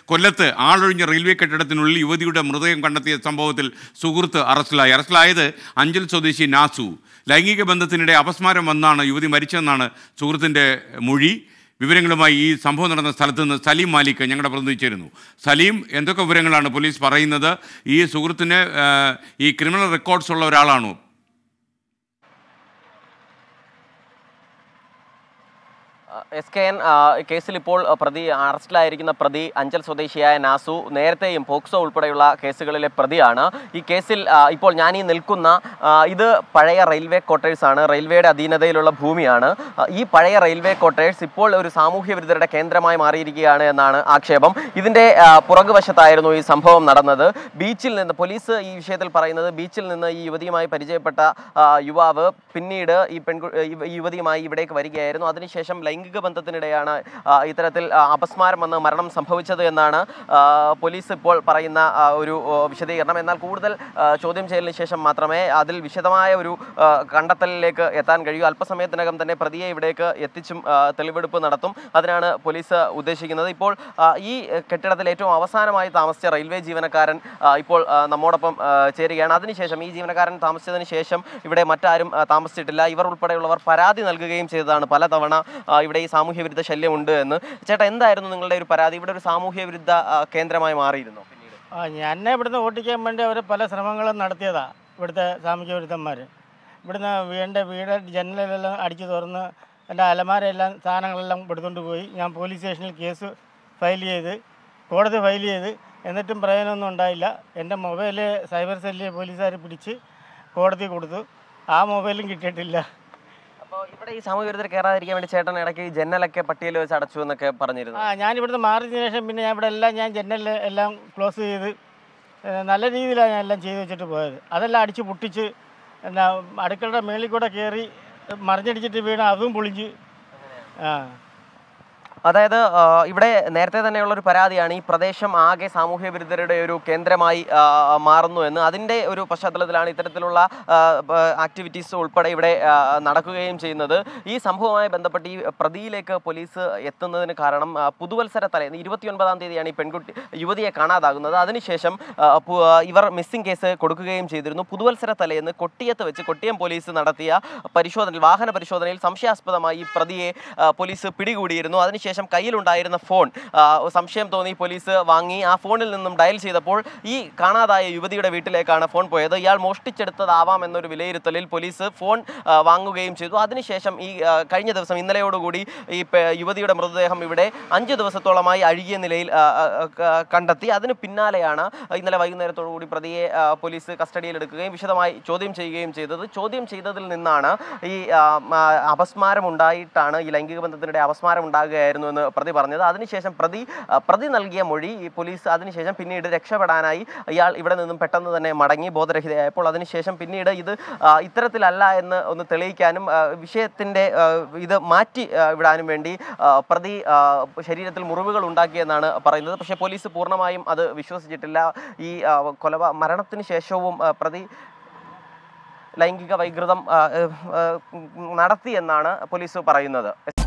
കൊല്ലത്ത് ആളൊഴിഞ്ഞ റെയിൽവേ കെട്ടിടത്തിനുള്ളിൽ യുവതിയുടെ മൃതദേഹം കണ്ടെത്തിയ സംഭവത്തിൽ സുഹൃത്ത് അറസ്റ്റിലായി അറസ്റ്റിലായത് അഞ്ചൽ സ്വദേശി നാസു ലൈംഗിക ബന്ധത്തിനിടെ അപസ്മാരം വന്നാണ് യുവതി മരിച്ചതെന്നാണ് സുഹൃത്തിൻ്റെ മൊഴി വിവരങ്ങളുമായി ഈ സംഭവം നടന്ന സ്ഥലത്ത് നിന്ന് സലീം മാലിക് ഞങ്ങളുടെ പ്രതിനിധി ചേരുന്നു സലീം എന്തൊക്കെ വിവരങ്ങളാണ് പോലീസ് പറയുന്നത് ഈ സുഹൃത്തിന് ആ, ഈ ക്രിമിനൽ റെക്കോർഡ്സ് ഉള്ള ഒരാളാണോ എസ് കെ എൻ കേസിൽ ഇപ്പോൾ ആ, പ്രതി അറസ്റ്റിലായിരിക്കുന്ന പ്രതി അഞ്ചൽ സ്വദേശിയായ നാസു നേരത്തെയും പോക്സോ ഉൾപ്പെടെയുള്ള കേസുകളിലെ പ്രതിയാണ് ഈ കേസിൽ ആ, ഇപ്പോൾ ഞാൻ ഈ നിൽക്കുന്ന ആ, ഇത് പഴയ റെയിൽവേ ക്വാർട്ടേഴ്സ് ആണ് റെയിൽവേയുടെ അധീനതയിലുള്ള ഭൂമിയാണ് ആ, ഈ പഴയ റെയിൽവേ ക്വാർട്ടേഴ്സ് ഇപ്പോൾ ഒരു സാമൂഹ്യ വിരുദ്ധരുടെ കേന്ദ്രമായി മാറിയിരിക്കുകയാണ് എന്നാണ് ആക്ഷേപം ഇതിന്റെ ആ, പുറകുവശത്തായിരുന്നു ഈ സംഭവം നടന്നത് ബീച്ചിൽ നിന്ന് പോലീസ് ഈ വിഷയത്തിൽ പറയുന്നത് ബീച്ചിൽ നിന്ന് ഈ യുവതിയുമായി പരിചയപ്പെട്ട ആ, യുവാവ് പിന്നീട് ഈ പെൺകു ഈ യുവതിയുമായി ഇവിടേക്ക് വരികയായിരുന്നു അതിനുശേഷം ലൈംഗിക ബന്ധത്തിനിടെയാണ് ആ, ഇത്തരത്തിൽ ആ, അപസ്മാരം വന്ന് മരണം സംഭവിച്ചത് എന്നാണ് ആ, പോലീസ് ഇപ്പോൾ പറയുന്ന ആ, ഒരു ആ, വിശദീകരണം എന്നാൽ കൂടുതൽ ആ, ചോദ്യം ചെയ്യലിന് ശേഷം മാത്രമേ അതിൽ വിശദമായ ഒരു ആ, കണ്ടെത്തലിലേക്ക് എത്താൻ കഴിയൂ അല്പസമയത്തിനകം തന്നെ പ്രതിയെ ഇവിടേക്ക് എത്തിച്ചും ആ, തെളിവെടുപ്പ് നടത്തും അതിനാണ് പോലീസ് ഉദ്ദേശിക്കുന്നത് ഇപ്പോൾ ആ, ഈ കെട്ടിടത്തിൽ ഏറ്റവും അവസാനമായി താമസിച്ച റെയിൽവേ ജീവനക്കാരൻ ആ, ഇപ്പോൾ ആ, നമ്മോടൊപ്പം ആ, ചേരുകയാണ് അതിനുശേഷം ഈ ജീവനക്കാരൻ താമസിച്ചതിന് ശേഷം ഇവിടെ മറ്റാരും ആ, താമസിച്ചിട്ടില്ല ഇവർ ഉൾപ്പെടെയുള്ളവർ പരാതി നൽകുകയും ചെയ്തതാണ് പലതവണ ആ, ഇവിടെ ഈ സാമൂഹ്യ വിരുദ്ധ ശല്യമുണ്ട് എന്ന് ചേട്ടാ എന്തായിരുന്നു നിങ്ങളുടെ ഒരു പരാതി ഇവിടെ ഒരു സാമൂഹ്യ വിരുദ്ധ ആ, കേന്ദ്രമായി മാറിയിരുന്നു പിന്നീട് ആ എന്നെ ഇവിടുന്ന് ഓട്ടിക്കാൻ വേണ്ടി അവർ പല ശ്രമങ്ങളും നടത്തിയതാണ് ഇവിടുത്തെ സാമൂഹ്യ വിരുദ്ധന്മാർ ഇവിടുന്ന് വീടിൻ്റെ വീട് ജനലെല്ലാം അടിച്ചു തുറന്ന് എൻ്റെ അലമാരയെല്ലാം സാധനങ്ങളെല്ലാം എടുത്തുകൊണ്ട് പോയി ഞാൻ പോലീസ് സ്റ്റേഷനിൽ കേസ് ഫയൽ ചെയ്ത് കോടതി ഫയൽ ചെയ്ത് എന്നിട്ടും പ്രയോജനമൊന്നും ഉണ്ടായില്ല എൻ്റെ മൊബൈൽ സൈബർ സെല്ലിൽ പോലീസുകാർ പിടിച്ച് കോടതി കൊടുത്തു ആ മൊബൈലും കിട്ടിയിട്ടില്ല അപ്പോൾ ഇവിടെ ഈ സാമൂഹ്യ വിരുദ്ധർ കയറാതിരിക്കാൻ വേണ്ടി ചേട്ടൻ ഇടയ്ക്ക് ഈ ജനലൊക്കെ പട്ടികയിൽ വെച്ച് അടച്ചു എന്നൊക്കെ പറഞ്ഞിരുന്നു ആ ഞാൻ ഇവിടുന്ന് മാറിയതിന് ശേഷം പിന്നെ ഞാൻ ഇവിടെ എല്ലാം ഞാൻ ജനലിൽ എല്ലാം ക്ലോസ് ചെയ്ത് ഏ, നല്ല രീതിയിലാണ് ഞാൻ എല്ലാം ചെയ്ത് വെച്ചിട്ട് പോയത് അതെല്ലാം അടിച്ച് പൊട്ടിച്ച് എന്നാ അടുക്കളയുടെ മേളിൽ കൂടെ കയറി മറിഞ്ഞടിച്ചിട്ട് വീണ് അതും പൊളിഞ്ഞ് ആ അതായത് ആ, ഇവിടെ നേരത്തെ തന്നെയുള്ള ഒരു പരാതിയാണ് ഈ പ്രദേശം ആകെ സാമൂഹ്യ വിരുദ്ധരുടെ ഒരു കേന്ദ്രമായി ആ, മാറുന്നു എന്ന് അതിൻ്റെ ഒരു പശ്ചാത്തലത്തിലാണ് ഇത്തരത്തിലുള്ള ആക്ടിവിറ്റീസ് ഉൾപ്പെടെ ഇവിടെ ആ, നടക്കുകയും ചെയ്യുന്നത് ഈ സംഭവവുമായി ബന്ധപ്പെട്ട് ഈ പ്രതിയിലേക്ക് പോലീസ് എത്തുന്നതിന് കാരണം ആ, പുതുവത്സര തലേന്ന് ഇരുപത്തിയൊൻപതാം തീയതിയാണ് ഈ പെൺകുട്ടി യുവതിയെ കാണാതാകുന്നത് അതിനുശേഷം ആ, പു- ആ, ഇവർ മിസ്സിംഗ് കേസ് കൊടുക്കുകയും ചെയ്തിരുന്നു പുതുവത്സര തലേന്ന് കൊട്ടിയത്ത് വെച്ച് കൊട്ടിയം പോലീസ് നടത്തിയ പരിശോധനയിൽ വാഹന പരിശോധനയിൽ സംശയാസ്പദമായി ഈ പ്രതിയെ ആ, പോലീസ് പിടികൂടിയിരുന്നു അതിനുശേഷം കയ്യിലുണ്ടായിരുന്ന ഫോൺ ആ, സംശയം തോന്നി പോലീസ് വാങ്ങി ആ ഫോണിൽ നിന്നും ഡയൽ ചെയ്തപ്പോൾ ഈ കാണാതായ യുവതിയുടെ വീട്ടിലേക്കാണ് ഫോൺ പോയത് ഇയാൾ മോഷ്ടിച്ചെടുത്തതാവാം എന്നൊരു വിലയിരുത്തലിൽ പോലീസ് ഫോൺ ആ, വാങ്ങുകയും ചെയ്തു അതിനുശേഷം ഈ ആ, കഴിഞ്ഞ ദിവസം ഇന്നലെയോടുകൂടി ഈ പെ- യുവതിയുടെ മൃതദേഹം ഇവിടെ അഞ്ച് ദിവസത്തോളമായി അഴുകിയ നിലയിൽ ആ, ആ, ആ, കണ്ടെത്തി അതിന് പിന്നാലെയാണ് ഇന്നലെ വൈകുന്നേരത്തോടു കൂടി പ്രതിയെ ആ, പോലീസ് കസ്റ്റഡിയിലെടുക്കുകയും വിശദമായി ചോദ്യം ചെയ്യുകയും ചെയ്തത് ചോദ്യം ചെയ്തതിൽ നിന്നാണ് ഈ ആ, ആ, അപസ്മാരം ഉണ്ടായിട്ടാണ് ഈ ലൈംഗിക ബന്ധത്തിനിടെ അപസ്മാരം ഉണ്ടാകുകയായിരുന്നു എന്ന് പ്രതി പറഞ്ഞത് അതിനുശേഷം പ്രതി ആ, പ്രതി നൽകിയ മൊഴി ഈ പോലീസ് അതിനുശേഷം പിന്നീട് രക്ഷപ്പെടാനായി ഇയാൾ ഇവിടെ നിന്നും പെട്ടെന്ന് തന്നെ മടങ്ങി ബോധരഹിതയായപ്പോൾ അതിനുശേഷം പിന്നീട് ഇത് ആ, ഇത്തരത്തിലല്ല എന്ന് ഒന്ന് തെളിയിക്കാനും ആ, വിഷയത്തിൻ്റെ ആ, ഇത് മാറ്റി ആ, വിടാനും വേണ്ടി ആ, പ്രതി ആ, ശരീരത്തിൽ മുറിവുകൾ ഉണ്ടാക്കിയെന്നാണ് പറയുന്നത് പക്ഷേ പോലീസ് പൂർണ്ണമായും അത് വിശ്വസിച്ചിട്ടില്ല ഈ ആ, കൊലപ മരണത്തിന് ശേഷവും ആ, പ്രതി ലൈംഗിക വൈകൃതം ആ, ഏഹ്, ഏഹ്, നടത്തി എന്നാണ് പോലീസ് പറയുന്നത്